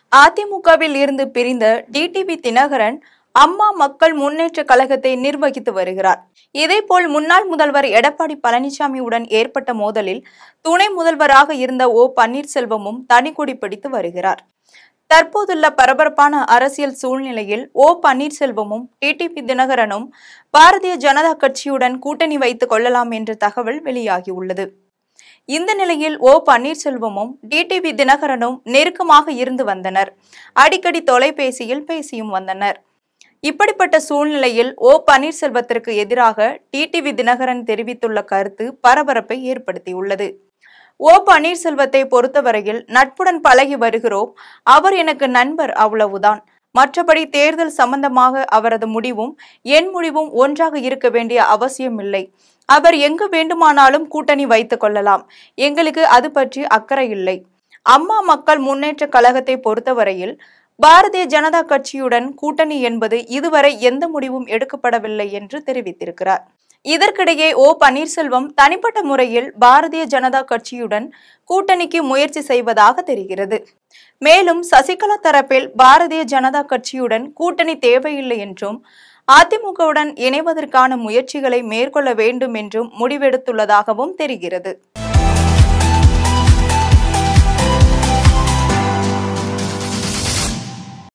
அதிமுகவில் இருந்து பிரிந்த டிடிவி தினகரன் அம்மா மக்கள் முன்னேற்ற கழகத்தை நிர்வகித்து வருகிறார் இதேபோல் முன்னாள் முதல்வர் எடப்பாடி பழனிசாமியுடன் ஏற்பட்ட மோதலில் துணை முதல்வராக இருந்த ஓ பன்னீர்செல்வமும் தனிக்கொடி பிடித்து வருகிறார் தற்போதுள்ள பரபரப்பான அரசியல் சூழ்நிலையில் ஓ பன்னீர்செல்வமும் டிடிவி தினகரனும் பாரதிய ஜனதா கட்சியுடன் கூட்டணி வைத்துக் கொள்ளலாம் என்ற தகவல் வெளியாகியுள்ளது இந்த நிலையில் ஓ பன்னீர்செல்வமும் டிடிவி தினகரனும் நெருக்கமாக இருந்து வந்தனர் அடிக்கடி தொலைபேசியில் பேசியும் வந்தனர் இப்படிப்பட்ட சூழ்நிலையில் ஓ பன்னீர்செல்வத்திற்கு எதிராக டிடிவி தினகரன் தெரிவித்துள்ள கருத்து பரபரப்பை ஏற்படுத்தியுள்ளது ஓ பன்னீர்செல்வத்தை பொறுத்தவரையில் நட்புடன் பழகி வருகிறோம் அவர் எனக்கு நண்பர் அவ்வளவுதான் மற்றபடி தேர்தல் சம்பந்தமாக அவரது முடிவும் என் முடிவும் ஒன்றாக இருக்க வேண்டிய அவசியமில்லை அவர் எங்கு வேண்டுமானாலும் கூட்டணி வைத்துக் கொள்ளலாம் எங்களுக்கு அது பற்றி அக்கறை இல்லை அம்மா மக்கள் முன்னேற்ற கழகத்தை பொறுத்தவரையில் பாரதிய ஜனதா கட்சியுடன் கூட்டணி என்பது இதுவரை எந்த முடிவும் எடுக்கப்படவில்லை என்று தெரிவித்திருக்கிறார் இதற்கிடையே ஓ பன்னீர்செல்வம் தனிப்பட்ட முறையில் பாரதிய ஜனதா கட்சியுடன் கூட்டணிக்கு முயற்சி செய்வதாக தெரிகிறது மேலும் சசிகலா தரப்பில் பாரதிய ஜனதா கட்சியுடன் கூட்டணி தேவையில்லை என்றும் அதிமுகவுடன் இணைவதற்கான முயற்சிகளை மேற்கொள்ள வேண்டும் என்றும் முடிவெடுத்துள்ளதாகவும் தெரிகிறது